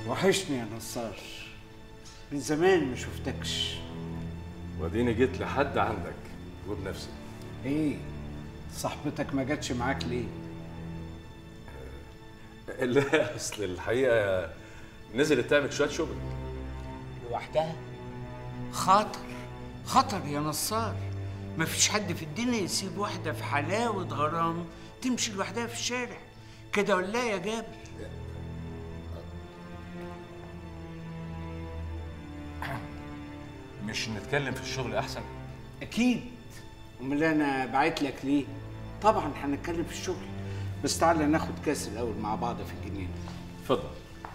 وحشني يا نصار من زمان ما شفتكش واديني جيت لحد عندك وبنفسي ايه صاحبتك ما جاتش معاك ليه لا اصل الحقيقه نزلت تعمل شويه شغل لوحدها خطر خطر يا نصار مفيش حد في الدنيا يسيب واحدة في حلاوة غرام تمشي لوحدها في الشارع كده ولا لا يا جابر مش نتكلم في الشغل احسن أكيد أمال أنا بعت لك ليه؟ طبعا هنتكلم في الشغل بس تعالى ناخد كاس الأول مع بعض في الجنينة اتفضل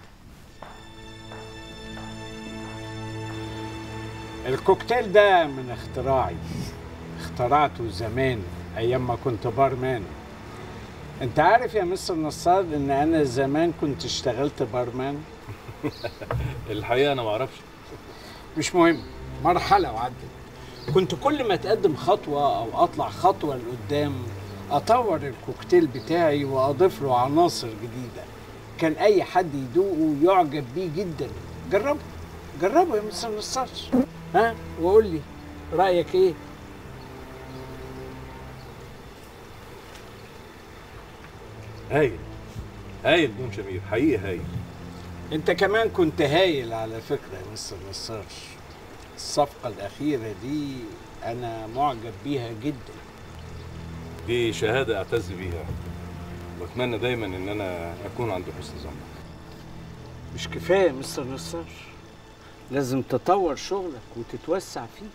الكوكتيل ده من اختراعي اخترعته زمان ايام ما كنت بارمان انت عارف يا مستر نصار ان انا زمان كنت اشتغلت بارمان الحقيقه انا ما اعرفش مش مهم مرحله وعدت كنت كل ما اتقدم خطوه او اطلع خطوه لقدام اطور الكوكتيل بتاعي واضيف له عناصر جديده كان اي حد يدوقه يعجب بيه جدا جربه جربه يا مستر نصار ها وقول لي رايك ايه هايل هايل دون شمير حقيقي هايل انت كمان كنت هايل على فكره يا مستر نصار الصفقه الاخيره دي انا معجب بيها جدا دي شهاده اعتز بيها واتمنى دايما ان انا اكون عند حسن ظنك مش كفايه يا مستر نصار لازم تطور شغلك وتتوسع فيه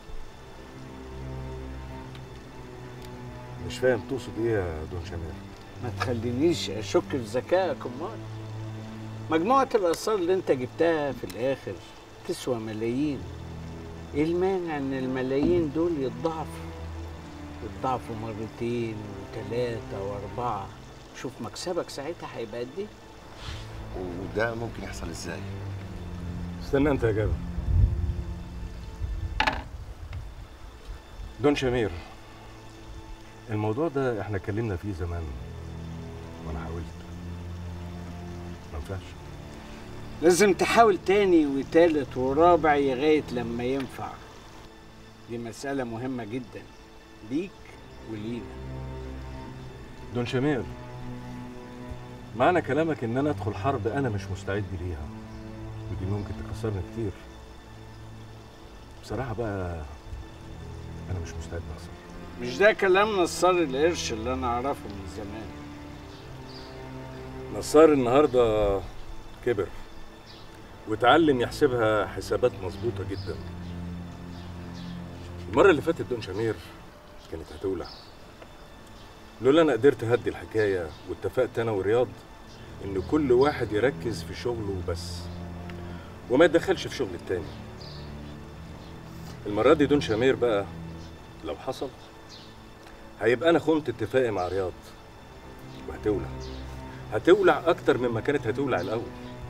مش فاهم تقصد ايه يا دون شمير ما تخلينيش اشك في ذكائك امال مجموعه الاثار اللي انت جبتها في الاخر تسوى ملايين ايه المانع ان الملايين دول يتضاعفوا يتضاعفوا مرتين وثلاثه واربعه شوف مكسبك ساعتها هيبقى قد ايه وده ممكن يحصل ازاي؟ استنى انت يا جابر دون شمير الموضوع ده احنا اتكلمنا فيه زمان وانا حاولت ما ينفعش لازم تحاول تاني وتالت ورابع لغاية لما ينفع دي مسألة مهمة جدا ليك ولينا دون شمير معنى كلامك ان انا ادخل حرب انا مش مستعد ليها ودي ممكن تخسرني كتير بصراحة بقى انا مش مستعد اخسر مش ده كلام نصار القرش اللي انا اعرفه من زمان نصار النهارده كبر واتعلم يحسبها حسابات مظبوطة جدا المرة اللي فاتت دون شمير كانت هتولع لولا انا قدرت اهدي الحكاية واتفقت انا ورياض ان كل واحد يركز في شغله وبس وما يتدخلش في شغل التاني المرة دي دون شمير بقى لو حصل هيبقى انا خنت اتفاقي مع رياض وهتولع هتولع اكتر مما كانت هتولع الاول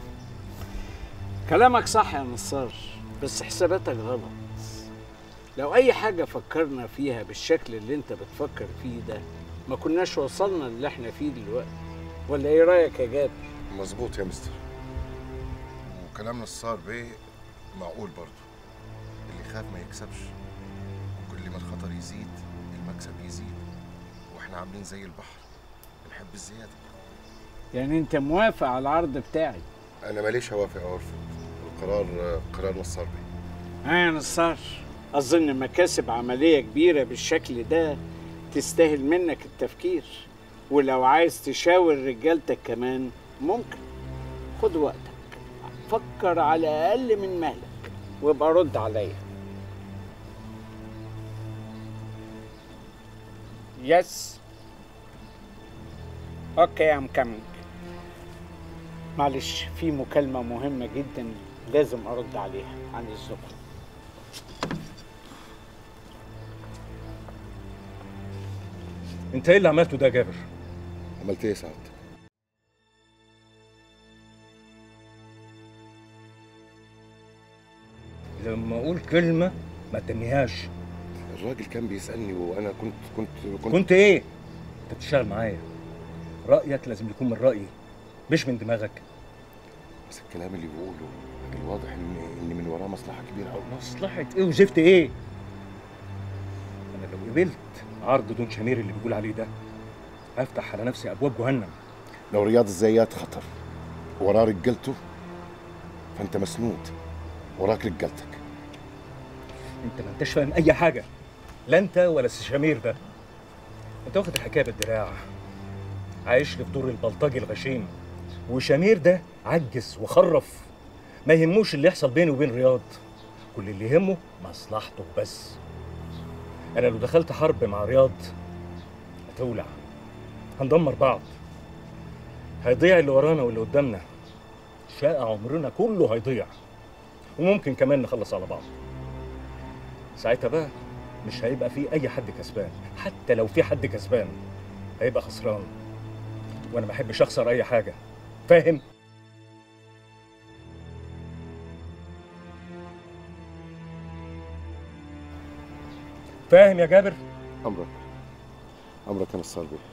كلامك صح يا نصار بس حساباتك غلط لو اي حاجة فكرنا فيها بالشكل اللي انت بتفكر فيه ده ما كناش وصلنا اللي احنا فيه دلوقتي ولا ايه رأيك يا جابر مظبوط يا مستر وكلام نصار بيه معقول برضه اللي يخاف ما يكسبش وكل ما الخطر يزيد المكسب يزيد واحنا عاملين زي البحر بنحب الزيادة يعني انت موافق على العرض بتاعي انا ماليش هوافق او ارفض القرار قرار نصار بيه ها يا نصار أظن مكاسب عملية كبيرة بالشكل ده تستاهل منك التفكير ولو عايز تشاور رجالتك كمان ممكن خد وقتك فكر على أقل من مهلك وابقى رد عليا يس اوكي ام كامينج معلش في مكالمة مهمة جدا لازم أرد عليها عن إذنكم انت ايه اللي عملته ده يا جابر عملت ايه يا سعادتك؟ لما اقول كلمه ما تنهيهاش الراجل كان بيسألني وانا كنت كنت كنت, كنت ايه انت بتشتغل معايا رايك لازم يكون من رايي مش من دماغك بس الكلام اللي بيقوله الواضح ان ان من وراه مصلحه كبيره قوي مصلحة ايه وزفت ايه؟ انا لو قبلت عرض دون شمير اللي بيقول عليه ده هفتح على نفسي ابواب جهنم لو رياض الزيات خطر وراه رجالته فانت مسنود وراك رجالتك انت ما انتش فاهم اي حاجه لا انت ولا السي شمير ده انت واخد الحكايه بالدراع عايش لي في دور البلطجي الغشيم وشمير ده عجز وخرف ما يهموش اللي يحصل بيني وبين رياض كل اللي يهمه مصلحته بس انا لو دخلت حرب مع رياض هتولع هندمر بعض هيضيع اللي ورانا واللي قدامنا شقى عمرنا كله هيضيع وممكن كمان نخلص على بعض ساعتها بقى مش هيبقى في اي حد كسبان حتى لو في حد كسبان هيبقى خسران وانا ما احبش اخسر اي حاجه فاهم فاهم يا جابر امرك امرك يا نصار بيه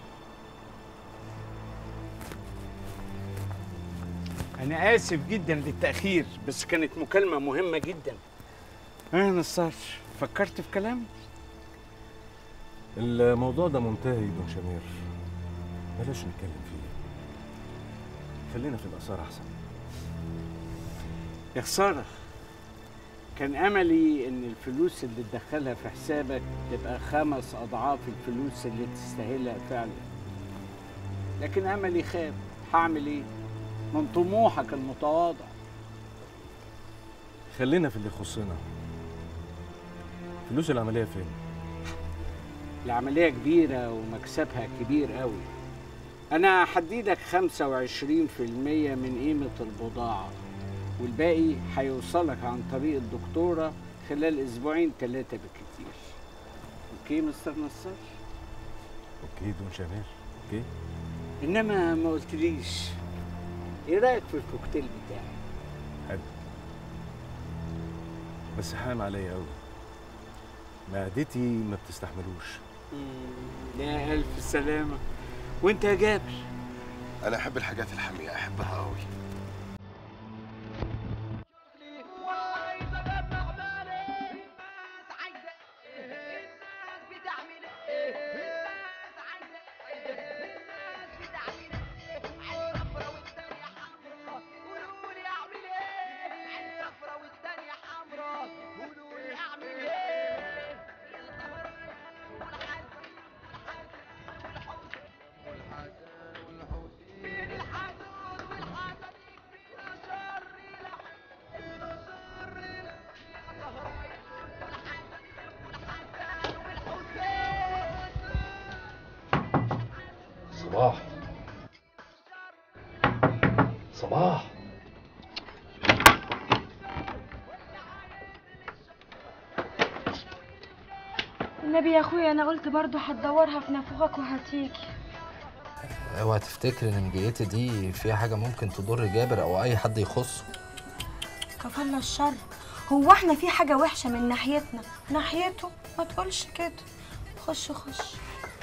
أنا آسف جدا للتأخير بس كانت مكالمة مهمة جدا ها نصار فكرت في كلام؟ الموضوع ده منتهي دون شمير بلاش نتكلم فيه خلينا في الآثار أحسن يا خسارة كان أملي إن الفلوس اللي تدخلها في حسابك تبقى خمس أضعاف الفلوس اللي تستاهلها فعلا لكن أملي خاب هعمل إيه؟ من طموحك المتواضع خلينا في اللي يخصنا فلوس العملية فين؟ العملية كبيرة ومكسبها كبير قوي أنا هحددك 25% من قيمة البضاعة والباقي هيوصلك عن طريق الدكتورة خلال أسبوعين ثلاثة بالكتير أوكي مستر نصار؟ أوكي دون شمير أوكي إنما ما قلتليش إيه رأيك في الكوكتيل بتاعي؟ حلو بس حام عليا أوي معدتي ما بتستحملوش يا ألف سلامة وأنت يا جابر انا احب الحاجات الحاميه احبها قوي صباح صباح النبي يا اخويا انا قلت برضو هتدورها في نافوخك وهتيجي اوعى تفتكر ان مجيتي دي فيها حاجه ممكن تضر جابر او اي حد يخصه كفلنا الشر هو احنا في حاجة وحشة من ناحيتنا ناحيته ما تقولش كده خش خش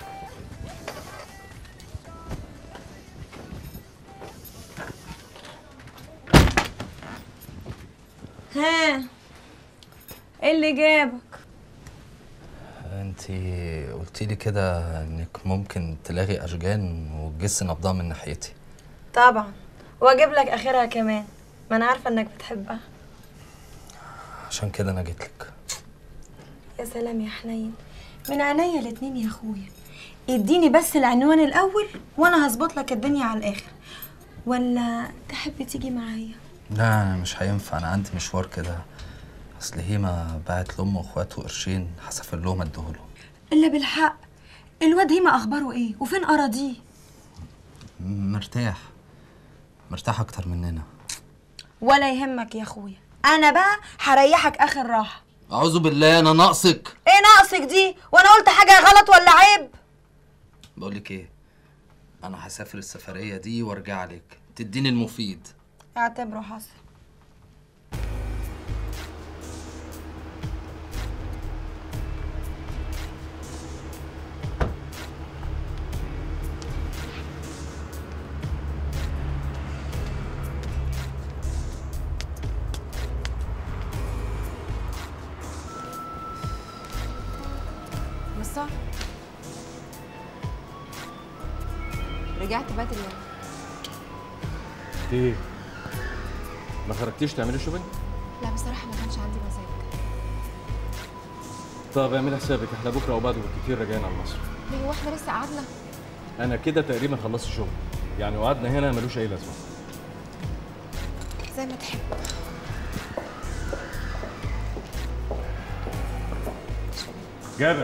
ها ايه اللي جابك انت قلتي لي كده انك ممكن تلاغي اشجان وتجس نبضها من ناحيتي طبعا واجيب لك اخرها كمان ما انا عارفه انك بتحبها عشان كده انا جيت لك يا سلام يا حنين من عينيا الاتنين يا اخويا اديني بس العنوان الاول وانا هظبط لك الدنيا على الاخر ولا تحب تيجي معايا لا أنا مش هينفع انا عندي مشوار كده اصل هيما بعت لامه واخواته قرشين هسافر لهم اديهولهم الا بالحق الواد هيما اخباره ايه وفين اراضيه مرتاح مرتاح اكتر مننا ولا يهمك يا اخويا انا بقى هريحك اخر راحه اعوذ بالله انا ناقصك ايه ناقصك دي وانا قلت حاجه غلط ولا عيب بقول لك ايه انا هسافر السفريه دي وارجع لك تديني المفيد اعتبره حصل رجعت بدري يعني ايه ما خرجتيش تعملي شوبينج لا بصراحه ما كانش عندي مزاج طب اعملي حسابك احنا بكره وبعد بالكتير راجعين على مصر ليه هو احنا لسه قعدنا انا كده تقريبا خلصت الشغل يعني وقعدنا هنا ملوش اي لازمه زي ما تحب جابر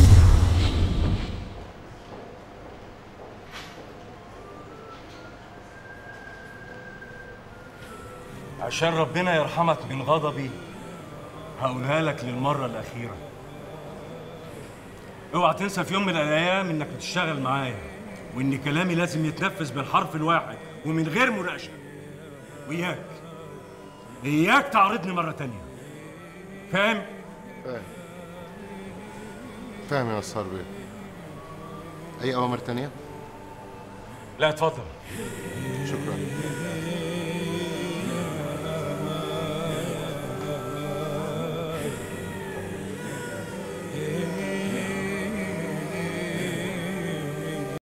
عشان ربنا يرحمك من غضبي هقولها لك للمرة الأخيرة اوعى تنسى في يوم من الأيام إنك بتشتغل معايا وإن كلامي لازم يتنفذ بالحرف الواحد ومن غير مناقشة وإياك إياك تعرضني مرة تانية فاهم؟ فاهم فاهم يا نصار بيه اي اوامر تانية لا اتفضل شكرا